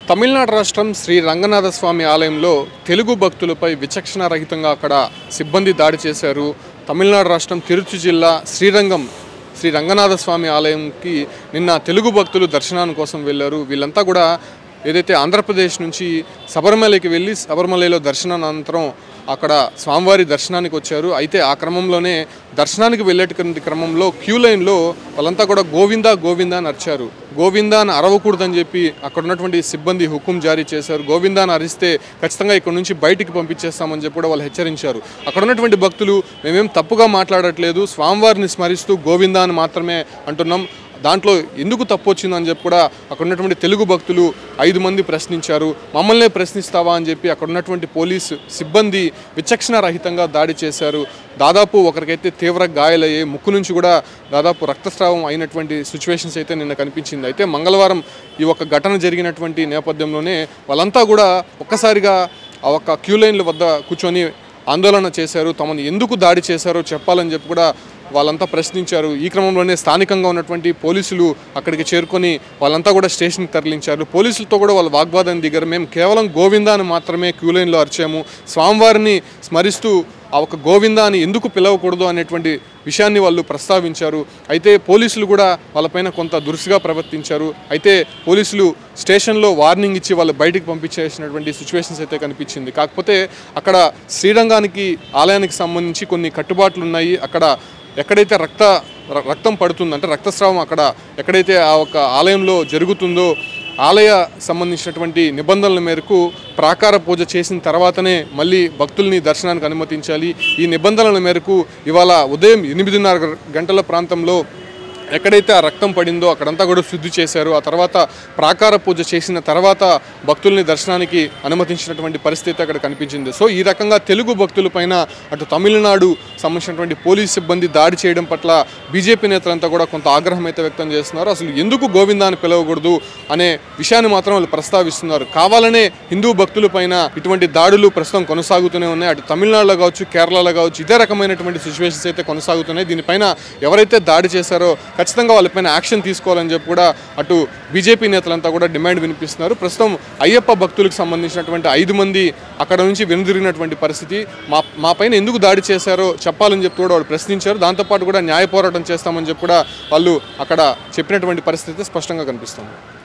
తమిళనాడు రాష్ట్రం శ్రీ రంగనాథ స్వామి ఆలయంలో తెలుగు భక్తులపై విచక్షణ రహితంగా అక్కడ సిబ్బంది దాడి చేశారు తమిళనాడు రాష్ట్రం తిరుచి జిల్లా శ్రీరంగం శ్రీ రంగనాథ స్వామి ఆలయంకి నిన్న తెలుగు భక్తులు దర్శనాని కోసం వెళ్ళారు వీళ్ళంతా కూడా ఏదైతే ఆంధ్రప్రదేశ్ నుంచి శబరిమలకి వెళ్ళి శబరిమలలో దర్శనానంతరం అక్కడ స్వామివారి దర్శనానికి వచ్చారు అయితే ఆ క్రమంలోనే దర్శనానికి వెళ్ళేటువంటి క్రమంలో క్యూ లైన్లో వాళ్ళంతా కూడా గోవిందా గోవిందా అని అరిచారు గోవిందా అని అరవకూడదని చెప్పి అక్కడ ఉన్నటువంటి సిబ్బంది హుకుం జారీ చేశారు గోవిందా అని అరిస్తే ఖచ్చితంగా ఇక్కడ నుంచి బయటికి పంపించేస్తామని చెప్పి కూడా వాళ్ళు హెచ్చరించారు అక్కడ ఉన్నటువంటి భక్తులు మేమేం తప్పుగా మాట్లాడట్లేదు స్వామివారిని స్మరిస్తూ గోవిందా అని మాత్రమే అంటున్నాం దాంట్లో ఎందుకు తప్పు వచ్చిందని చెప్పి కూడా అక్కడ ఉన్నటువంటి తెలుగు భక్తులు ఐదు మంది ప్రశ్నించారు మమ్మల్నే ప్రశ్నిస్తావా అని చెప్పి అక్కడ ఉన్నటువంటి పోలీసు సిబ్బంది విచక్షణ రహితంగా దాడి చేశారు దాదాపు ఒకరికైతే తీవ్ర గాయాలయ్యాయి ముక్కు నుంచి కూడా దాదాపు రక్తస్రావం అయినటువంటి సిచ్యువేషన్స్ అయితే నిన్న కనిపించింది అయితే మంగళవారం ఈ ఒక ఘటన జరిగినటువంటి నేపథ్యంలోనే వాళ్ళంతా కూడా ఒక్కసారిగా ఆ ఒక్క క్యూ లైన్ల వద్ద కూర్చొని ఆందోళన చేశారు తమను ఎందుకు దాడి చేశారో చెప్పాలని చెప్పి కూడా వాళ్ళంతా ప్రశ్నించారు ఈ క్రమంలోనే స్థానికంగా ఉన్నటువంటి పోలీసులు అక్కడికి చేరుకొని వాళ్ళంతా కూడా స్టేషన్కి తరలించారు పోలీసులతో కూడా వాళ్ళు వాగ్వాదం దిగారు మేము కేవలం గోవిందా అని మాత్రమే క్యూ లైన్లో అరిచాము స్వామివారిని స్మరిస్తూ ఆ ఒక గోవిందా అని ఎందుకు పిలవకూడదు అనేటువంటి విషయాన్ని వాళ్ళు ప్రస్తావించారు అయితే పోలీసులు కూడా వాళ్ళపైన కొంత దురుసుగా ప్రవర్తించారు అయితే పోలీసులు స్టేషన్లో వార్నింగ్ ఇచ్చి వాళ్ళు బయటికి పంపించేసినటువంటి సిచ్యువేషన్స్ అయితే కనిపించింది కాకపోతే అక్కడ శ్రీరంగానికి ఆలయానికి సంబంధించి కొన్ని కట్టుబాట్లు ఉన్నాయి అక్కడ ఎక్కడైతే రక్త ర- రక్తం పడుతుందో అంటే రక్తస్రావం అక్కడ ఎక్కడైతే ఆ ఒక ఆలయంలో జరుగుతుందో ఆలయ సంబంధించినటువంటి నిబంధనల మేరకు ప్రాకార పూజ చేసిన తర్వాతనే మళ్ళీ భక్తుల్ని దర్శనానికి అనుమతించాలి ఈ నిబంధనల మేరకు ఇవాళ ఉదయం ఎనిమిదిన్నర గ- గంటల ప్రాంతంలో ఎక్కడైతే ఆ రక్తం పడిందో అక్కడంతా కూడా శుద్ధి చేశారు ఆ తర్వాత ప్రాకార పూజ చేసిన తర్వాత భక్తుల్ని దర్శనానికి అనుమతించినటువంటి పరిస్థితి అక్కడ కనిపించింది సో ఈ రకంగా తెలుగు భక్తులపైన అటు తమిళనాడు సంబంధించినటువంటి పోలీస్ సిబ్బంది దాడి చేయడం పట్ల బీజేపీ నేతలంతా కూడా కొంత ఆగ్రహం అయితే వ్యక్తం చేస్తున్నారు అసలు ఎందుకు గోవిందా అని పిలవకూడదు అనే విషయాన్ని మాత్రం వాళ్ళు ప్రస్తావిస్తున్నారు కావాలనే హిందూ భక్తులపైన ఇటువంటి దాడులు ప్రస్తుతం కొనసాగుతూనే ఉన్నాయి అటు తమిళనాడులో కావచ్చు కేరళలో కావచ్చు ఇదే రకమైనటువంటి సిచ్యువేషన్స్ అయితే కొనసాగుతున్నాయి దీనిపైన ఎవరైతే దాడి చేశారో ఖచ్చితంగా వాళ్ళపైన యాక్షన్ తీసుకోవాలని చెప్పి కూడా అటు బీజేపీ నేతలంతా కూడా డిమాండ్ వినిపిస్తున్నారు ప్రస్తుతం అయ్యప్ప భక్తులకు సంబంధించినటువంటి ఐదు మంది అక్కడ నుంచి వెనుదిరిగినటువంటి పరిస్థితి మా మా పైన ఎందుకు దాడి చేశారో చెప్పాలని చెప్పి కూడా వాళ్ళు ప్రశ్నించారు దాంతోపాటు కూడా న్యాయ పోరాటం చేస్తామని చెప్పి కూడా వాళ్ళు అక్కడ చెప్పినటువంటి పరిస్థితి స్పష్టంగా కనిపిస్తుంది